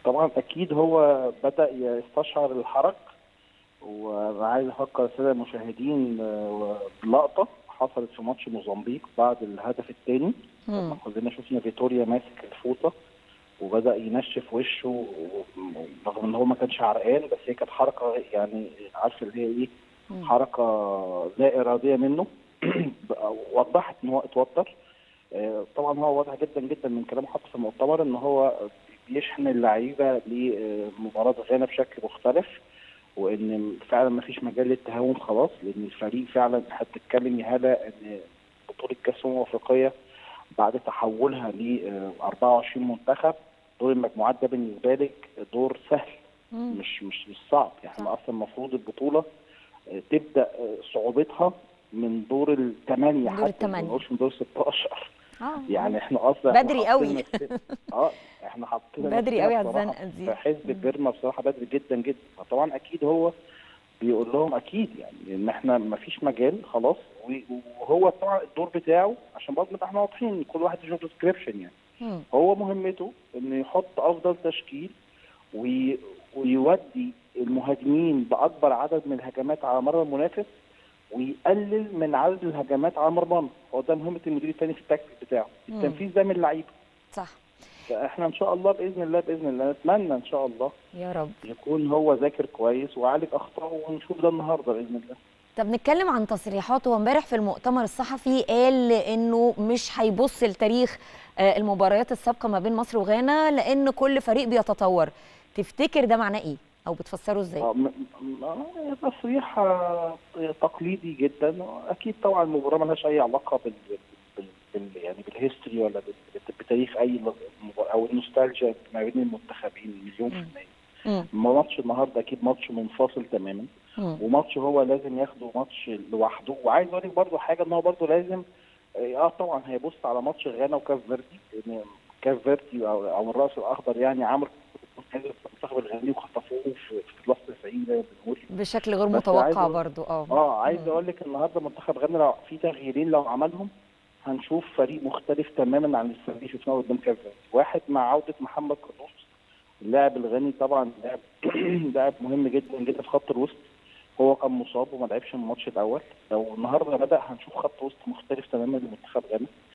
طبعا اكيد هو بدا يستشعر الحرج وانا عايز افكر الساده المشاهدين آه، بلقطه حصلت في ماتش موزمبيق بعد الهدف الثاني لما كلنا شفنا فيتوريا ماسك الفوطه وبدا ينشف وشه و- رغم ان هو ما كانش عرقان بس هي كانت حركه يعني عارفه اللي هي ايه حركه لا اراديه منه وضحت ان هو اتوتر آه، طبعا هو واضح جدا جدا من كلامه حتى في المؤتمر ان هو بيشحن اللعيبه لمباراه غانا بشكل مختلف وان فعلا ما فيش مجال للتهاون خلاص لان الفريق فعلا هتتكلم يا هلا ان بطوله كاس الامم الافريقيه بعد تحولها ل 24 منتخب دور المجموعات ده بالنسبه لك دور سهل مم. مش مش مش صعب يعني احنا اصلا المفروض البطوله آه، تبدا آه، صعوبتها من دور الثمانيه دور حتى التمانية. ما نقولش من دور 16 آه. يعني احنا اصلا إحنا بدري حاطين قوي. نفسنا- اه احنا حاطين بدري نفسنا قوي على بصراحة الزنقة دي. في حزب بيرما بصراحه بدري جدا جدا فطبعا اكيد هو بيقول لهم اكيد يعني ان احنا ما فيش مجال خلاص و- وهو طبعا الدور بتاعه عشان برضه نبقى احنا واضحين كل واحد يشوف ديسكريبشن يعني مم. هو مهمته انه يحط افضل تشكيل وي... ويودي المهاجمين باكبر عدد من الهجمات على مرمى المنافس ويقلل من عدد الهجمات على مرمانا هو ده مهمه المدير الثاني في التكتيك بتاعه مم. التنفيذ ده من اللعيبه صح فاحنا ان شاء الله باذن الله باذن الله نتمنى ان شاء الله يا رب يكون هو ذاكر كويس وعالج اخطائه ونشوف ده النهارده باذن الله طب نتكلم عن تصريحاته هو امبارح في المؤتمر الصحفي قال انه مش هيبص لتاريخ آه، المباريات السابقه ما بين مصر وغانا لان كل فريق بيتطور تفتكر ده معناه ايه او بتفسره ازاي آه، م- م- آه، تصريح آه، تقليدي جدا اكيد طبعا المباراه ملهاش اي علاقه بال, بال... بال... يعني بالهيستوري ولا بال... بتاريخ اي مباراة او النوستالجيا ما بين المنتخبين مليون في المية مم. ماتش النهارده اكيد ماتش منفصل تماما مم. وماتش هو لازم ياخده ماتش لوحده وعايز اقول لك برضه حاجه ان هو برضه لازم اه طبعا هيبص على ماتش غانا وكاف فيردي لان كاف فيردي او او الراس الاخضر يعني عمل المنتخب الغاني وخطفوه في في بلس 90 زي ما بنقول بشكل غير بس عايز متوقع أقول- برضو اه اه عايز مم. اقول لك النهارده منتخب غانا لو في تغييرين لو عملهم هنشوف فريق مختلف تماما عن الفريق اللي شفناه قدام كاف فيردي واحد مع عوده محمد قدوس اللاعب الغني طبعا لاعب لاعب مهم جدا جدا في خط الوسط هو كان مصاب وما لعبش الماتش الاول لو النهارده بدا هنشوف خط وسط مختلف تماما لمنتخب غانا